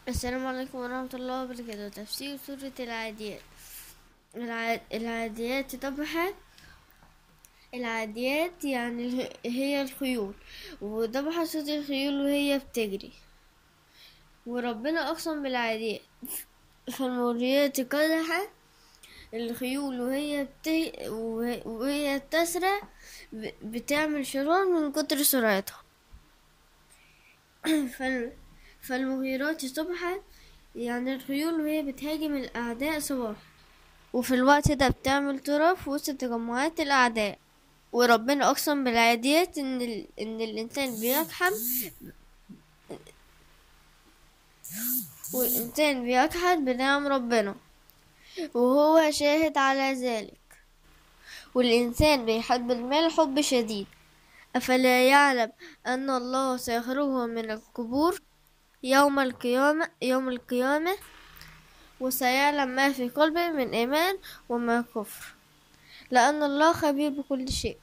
السلام عليكم ورحمة الله وبركاته تفسير سورة العاديات الع- العاديات طبعا العاديات يعني ال- هي الخيول وطبعا صوت الخيول وهي بتجري وربنا أقسم بالعاديات فالموريات قدحا الخيول وهي بت... وه- وهي تسرع ب- بتعمل شرار من كتر سرعتها فال... فالمغيرات صبحا يعني الخيول وهي بتهاجم الأعداء صباحا وفي الوقت ده بتعمل تراب في وسط تجمعات الأعداء وربنا أقسم بالعاديات إن ال... إن الإنسان بيقحم والإنسان بيجحد بنعم ربنا وهو شاهد على ذلك والإنسان بيحب المال حب شديد أفلا يعلم أن الله سيخرجه من القبور يوم القيامة يوم القيامة وسيعلم ما في قلبه من إيمان وما كفر لأن الله خبير بكل شيء